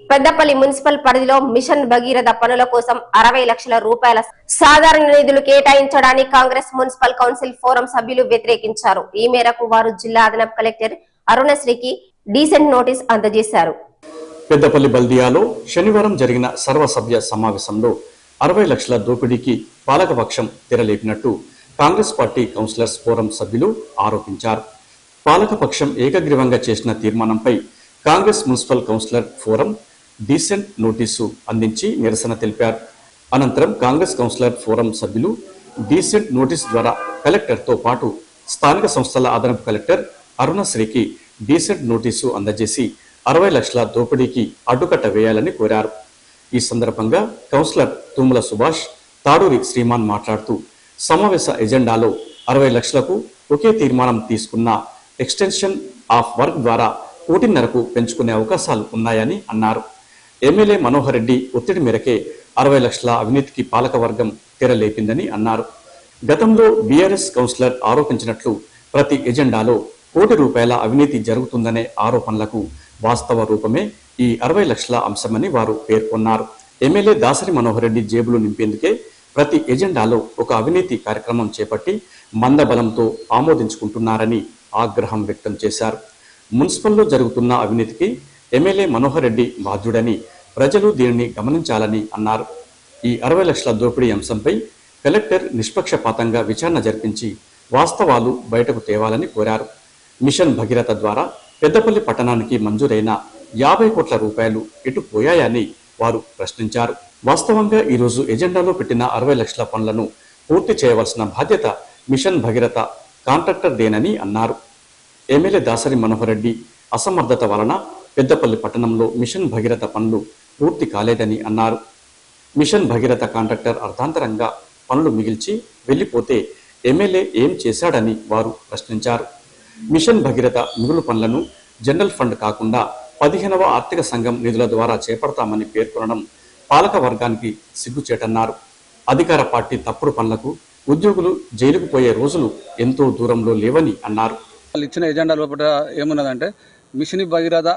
Peddapalli municipal పరిధిలో mission Bhagiratha పనుల కోసం అరవై లక్షల రూపాయల సాధారణ నిధులు కేటాయించడాన్ని కాంగ్రెస్ మున్సిపల్ కౌన్సిల్ ఫోరం సభ్యులు వ్యతిరేకించారు ఈ మేరకు వారు జిల్లా అదనపు కలెక్టర్ అరుణశ్రీకి డీసెంట్ నోటీస్ అందజేశారు పెద్దపల్లి బల్దియాలో శనివారం జరిగిన సర్వసభ్య సమావేశంలో అరవై లక్షల దోపిడీకి పాలకపక్షం తెరలేపినట్టు కాంగ్రెస్ పార్టీ కౌన్సిలర్స్ ఫోరం సభ్యులు ఆరోపించారు పాలకపక్షం ఏకగ్రీవంగా చేసిన తీర్మానంపై Congress municipal councillor forum dissent notice అందించి నిరసన తెలిపారు అనంతరం కాంగ్రెస్ కౌన్సిలర్ ఫోరం సభ్యులు డీసెంట్ నోటీస్ ద్వారా కలెక్టర్తో పాటు స్థానిక సంస్థల అదనపు కలెక్టర్ అరుణశ్రీకి డీసెంట్ నోటీసు అందజేసి అరవై లక్షల దోపిడీకి అడ్డుకట్ట వేయాలని కోరారు ఈ సందర్భంగా కౌన్సిలర్ తుమ్మల సుభాష్ తాడూరి శ్రీమాన్ మాట్లాడుతూ సమావేశ ఎజెండాలో అరవై లక్షలకు ఒకే తీర్మానం తీసుకున్న ఎక్స్టెన్షన్ ఆఫ్ వర్క్ ద్వారా కోటిన్నరకు పెంచుకునే అవకాశాలు ఉన్నాయని అన్నారు ఎమ్మెల్యే మనోహర్ రెడ్డి ఒత్తిడి మేరకే అరవై లక్షల అవినీతికి పాలకవర్గం తెరలేపిందని అన్నారు గతంలో బీఆర్ఎస్ కౌన్సిలర్ ఆరోపించినట్లు ప్రతి ఎజెండాలో కోటి రూపాయల అవినీతి జరుగుతుందనే ఆరోపణలకు వాస్తవ రూపమే ఈ అరవై లక్షల అంశమని వారు పేర్కొన్నారు ఎమ్మెల్యే దాసరి మనోహర్ రెడ్డి జేబులు నింపేందుకే ప్రతి ఎజెండాలో ఒక అవినీతి కార్యక్రమం చేపట్టి మందబలంతో ఆమోదించుకుంటున్నారని ఆగ్రహం వ్యక్తం చేశారు మున్సిపల్లో జరుగుతున్న అవినీతికి ఎమ్మెల్యే మనోహర్ రెడ్డి బాధ్యుడని ప్రజలు దీనిని గమనించాలని అన్నారు ఈ అరవై లక్షల దోపిడీ అంశంపై కలెక్టర్ నిష్పక్షపాతంగా విచారణ జరిపించి వాస్తవాలు బయటకు తేవాలని కోరారు మిషన్ భగీరథ ద్వారా పెద్దపల్లి పట్టణానికి మంజూరైన యాభై కోట్ల రూపాయలు ఎటు పోయాయని వారు ప్రశ్నించారు వాస్తవంగా ఈరోజు ఎజెండాలో పెట్టిన అరవై లక్షల పనులను పూర్తి చేయవలసిన బాధ్యత మిషన్ భగీరథ కాంట్రాక్టర్దేనని అన్నారు ఎమ్మెల్యే దాసరి మనోహర్ రెడ్డి అసమర్థత వలన పెద్దపల్లి పట్టణంలో మిషన్ భగీరథ పనులు పూర్తి కాలేదని అన్నారు మిషన్ భగీరథ కాంట్రాక్టర్ అర్ధాంతరంగా పనులు మిగిల్చి వెళ్లిపోతే ఎమ్మెల్యే ఏం చేశాడని వారు ప్రశ్నించారు మిషన్ భగీరథ మిగులు పనులను జనరల్ ఫండ్ కాకుండా పదిహేనవ ఆర్థిక సంఘం నిధుల ద్వారా చేపడతామని పేర్కొనడం పాలక వర్గానికి సిగ్గుచేటన్నారు అధికార పార్టీ తప్పుడు పనులకు ఉద్యోగులు జైలుకు పోయే రోజులు ఎంతో దూరంలో లేవని అన్నారు వాళ్ళు ఇచ్చిన ఎజెండా లోపల ఏమున్నదంటే మిషన్ భగీరథ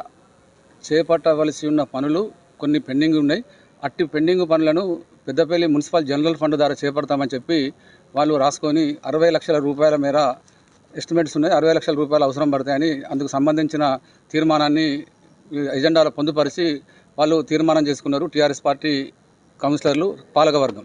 చేపట్టవలసి ఉన్న పనులు కొన్ని పెండింగ్ ఉన్నాయి అట్టి పెండింగ్ పనులను పెద్దపల్లి మున్సిపల్ జనరల్ ఫండ్ ద్వారా చేపడతామని చెప్పి వాళ్ళు రాసుకొని అరవై లక్షల రూపాయల మేర ఎస్టిమేట్స్ ఉన్నాయి అరవై లక్షల రూపాయలు అవసరం పడతాయని అందుకు సంబంధించిన తీర్మానాన్ని ఈ ఎజెండాలో పొందుపరిచి వాళ్ళు తీర్మానం చేసుకున్నారు టీఆర్ఎస్ పార్టీ కౌన్సిలర్లు పాలకవర్గం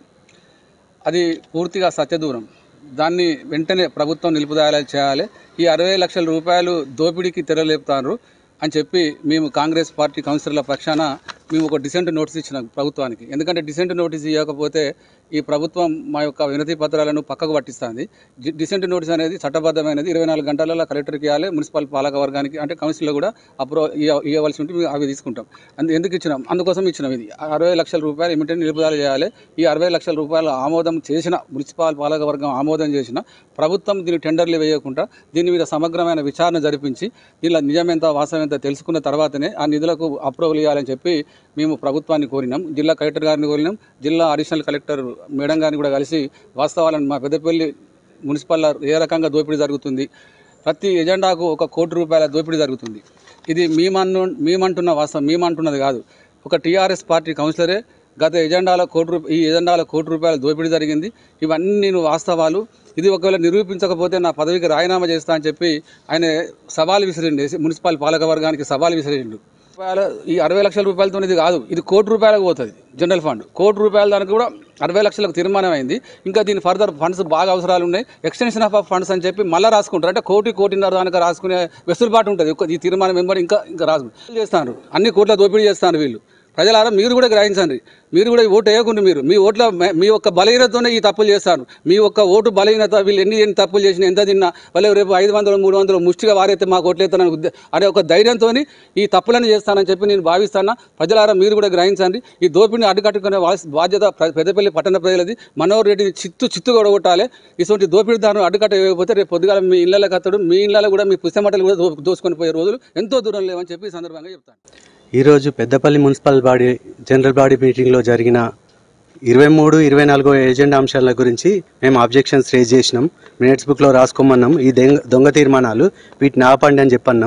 అది పూర్తిగా సత్యదూరం దాన్ని వెంటనే ప్రభుత్వం నిలుపుదల చేయాలి ఈ అరవై లక్షల రూపాయలు దోపిడీకి తెరలేపుతారు అని చెప్పి మేము కాంగ్రెస్ పార్టీ కౌన్సిలర్ల పక్షాన మేము ఒక డిసెంట్ నోటీస్ ఇచ్చినాం ప్రభుత్వానికి ఎందుకంటే డిసెంట్ నోటీస్ ఇవ్వకపోతే ఈ ప్రభుత్వం మా యొక్క వినతి పత్రాలను పక్కకు పట్టిస్తుంది డి- డిసెంట్ నోటీస్ అనేది చట్టబద్ధమైనది ఇరవై నాలుగు గంటలలో కలెక్టర్కి ఇవ్వాలి మున్సిపల్ పాలక వర్గానికి అంటే కౌన్సిల్లో కూడా అప్రూవ్ ఇవ్వవలసి ఉంటే మేము అవి తీసుకుంటాం అందు ఎందుకు ఇచ్చినాం అందుకోసం ఇచ్చినాం ఇది అరవై లక్షల రూపాయలు ఇమీడియట్ నిలుపుదల చేయాలి ఈ అరవై లక్షల రూపాయలు ఆమోదం చేసిన మున్సిపల్ పాలక వర్గం ఆమోదం చేసిన ప్రభుత్వం దీని టెండర్లు వేయకుండా దీని మీద సమగ్రమైన విచారణ జరిపించి దీనిలో నిజమెంత వాస్తవం ఎంత తెలుసుకున్న తర్వాతనే ఆ నిధులకు అప్రూవల్ ఇవ్వాలని చెప్పి మేము ప్రభుత్వాన్ని కోరినాం జిల్లా కలెక్టర్ గారిని కోరినాం జిల్లా అడిషనల్ కలెక్టర్ మేడం గారిని కూడా కలిసి వాస్తవాలను మా పెద్దపల్లి మున్సిపల్ ఏ రకంగా దోపిడీ జరుగుతుంది ప్రతి ఎజెండాకు ఒక కోటి రూపాయల దోపిడీ జరుగుతుంది ఇది మేమన్ను మేమంటున్న వాస్తవం మేమంటున్నది కాదు ఒక టీఆర్ఎస్ పార్టీ కౌన్సిలరే గత ఎజెండాలో కోటి రూప ఈ ఎజెండాలో కోటి రూపాయల దోపిడీ జరిగింది ఇవన్నీ నేను వాస్తవాలు ఇది ఒకవేళ నిరూపించకపోతే నా పదవికి రాజీనామా చేస్తా అని చెప్పి ఆయన సవాల్ విసిరిండి మున్సిపల్ పాలక వర్గానికి సవాల్ విసిరిండు రూపాయల ఈ అరవై లక్షల రూపాయలతో ఇది కాదు ఇది కోటి రూపాయలకు పోతుంది జనరల్ ఫండ్ కోటి రూపాయల దానికి కూడా అరవై లక్షలకు తీర్మానం అయింది ఇంకా దీని ఫర్దర్ ఫండ్స్ బాగా అవసరాలు ఉన్నాయి ఎక్స్టెన్షన్ ఆఫ్ ఫండ్స్ అని చెప్పి మళ్ళీ రాసుకుంటారు అంటే కోటి కోటిన్నర దానికి రాసుకునే వెసులుబాటు ఉంటుంది ఒక- ఈ తీర్మానం మెంబర్ ఇంకా ఇంకా రాసుకుంటారు చేస్తారు అన్ని కోట్ల దోపిడీ చేస్తారు వీళ్ళు ప్రజలారా మీరు కూడా గ్రహించండి మీరు కూడా ఈ ఓటు వేయకుండా మీరు మీ ఓట్ల మే- మీ యొక్క బలహీనతతోనే ఈ తప్పులు చేస్తారు మీ యొక్క ఓటు బలహీనత వీళ్ళు ఎన్ని ఎన్ని తప్పులు చేసినా ఎంత తిన్నా వాళ్ళు రేపు ఐదు వందలు మూడు వందలు ముష్టిగా వారైతే మాకు ఓట్లేస్తానని ఉద్దే అనే ఒక ధైర్యంతో ఈ తప్పులను చేస్తానని చెప్పి నేను భావిస్తాను ప్రజలారా మీరు కూడా గ్రహించండి ఈ దోపిడిని అడ్డుకట్టుకునే వాస్- బాధ్యత ప్ర- పెద్దపల్లి పట్టణ ప్రజలది మనోహర్ రెడ్డిని చిత్తు చిత్తు కొడగొట్టాలి ఇటువంటి దోపిడీదారులు అడ్డుకట్ట వేయకపోతే రేపు పొద్దుగాల మీ ఇళ్ళకి అత్తడు మీ ఇళ్ళలో కూడా మీ పుస్తమట్టలు కూడా దో- దోసుకొని పోయే రోజులు ఎంతో దూరం లేవని చెప్పి ఈ సందర్భంగా చెప్తాను ఈరోజు Peddapalli municipal body general body మీటింగ్లో జరిగిన ఇరవై మూడు ఇరవై నాలుగో ఏజెండా అంశాల గురించి మేము అబ్జెక్షన్స్ రేజ్ చేసినాం మినిట్స్ బుక్లో రాసుకోమన్నాం ఈ దెంగ దొంగ తీర్మానాలు వీటిని ఆపండి అని చెప్పన్నాం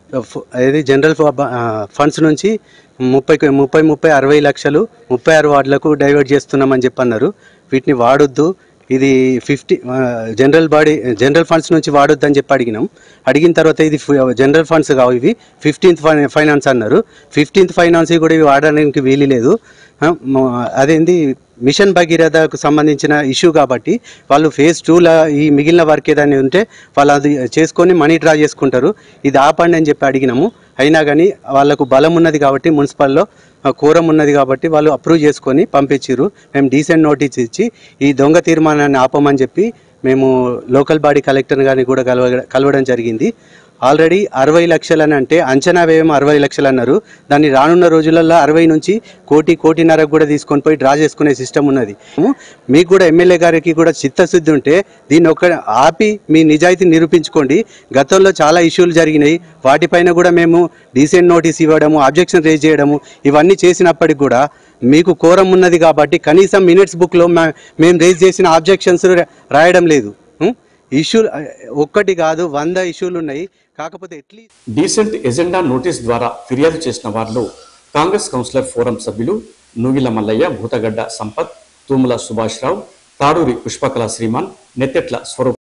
ఫ- ఏది జనరల్ ఫ- ఆ, ఫండ్స్ నుంచి ముప్పై ముప్పై ముప్పై అరవై లక్షలు ముప్పై ఆరు వార్డులకు డైవర్ట్ చేస్తున్నామని చెప్పి అన్నారు వీటిని వాడొద్దు ఇది ఫిఫ్టీ ఆ, జనరల్ బాడీ జనరల్ ఫండ్స్ నుంచి వాడొద్దు అని చెప్పి అడిగినాం అడిగిన తర్వాత ఇది ఫి- జనరల్ ఫండ్స్ కావు ఇవి ఫిఫ్టీన్త్ ఫైనాన్స్ అన్నారు ఫిఫ్టీన్త్ ఫైనాన్స్ కూడా ఇవి వాడడానికి వీలు లేదు ఆ, మ- అదేంది మిషన్ భగీరథకు సంబంధించిన ఇష్యూ కాబట్టి వాళ్ళు ఫేజ్ టూలో ఈ మిగిలిన వర్క్ ఏదైనా ఉంటే వాళ్ళు అది చేసుకొని మనీ డ్రా చేసుకుంటారు ఇది ఆపండి అని చెప్పి అడిగినాము అయినా కానీ వాళ్ళకు బలం ఉన్నది కాబట్టి మున్సిపల్లో కోరం ఉన్నది కాబట్టి వాళ్ళు అప్రూవ్ చేసుకొని పంపించారు మేము డీసెంట్ నోటీస్ ఇచ్చి ఈ దొంగ తీర్మానాన్ని ఆపమని చెప్పి మేము లోకల్ బాడీ కలెక్టర్ గారిని కూడా కలవ కలవడం జరిగింది ఆల్రెడీ అరవై లక్షలు అని అంటే అంచనా వ్యయం అరవై లక్షలు అన్నారు దాన్ని రానున్న రోజులలో అరవై నుంచి కోటి కోటిన్నరకు కూడా తీసుకొని పోయి డ్రా చేసుకునే సిస్టమ్ ఉన్నది మీకు కూడా ఎమ్మెల్యే గారికి కూడా చిత్తశుద్ధి ఉంటే దీన్ని ఒక ఆపి మీ నిజాయితీ నిరూపించుకోండి గతంలో చాలా ఇష్యూలు జరిగినాయి వాటిపైన కూడా మేము డీసెంట్ నోటీస్ ఇవ్వడము అబ్జెక్షన్ రేజ్ చేయడము ఇవన్నీ చేసినప్పటికి కూడా మీకు కోరం ఉన్నది కాబట్టి కనీసం మినిట్స్ బుక్లో మేము రేజ్ చేసిన ఆబ్జెక్షన్స్ రాయడం లేదు ఇష్యూ ఒక్కటి కాదు వంద ఇష్యూలు ఉన్నాయి కాకపోతే ఎట్లీస్ట్ డీసెంట్ ఎజెండా నోటీస్ ద్వారా ఫిర్యాదు చేసిన వారిలో కాంగ్రెస్ కౌన్సిలర్ ఫోరం సభ్యులు నూగిల మల్లయ్య భూతగడ్డ సంపత్ తూముల సుభాష్ రావు తాడూరి పుష్పకళ శ్రీమాన్ నెత్తెట్ల స్వరూప్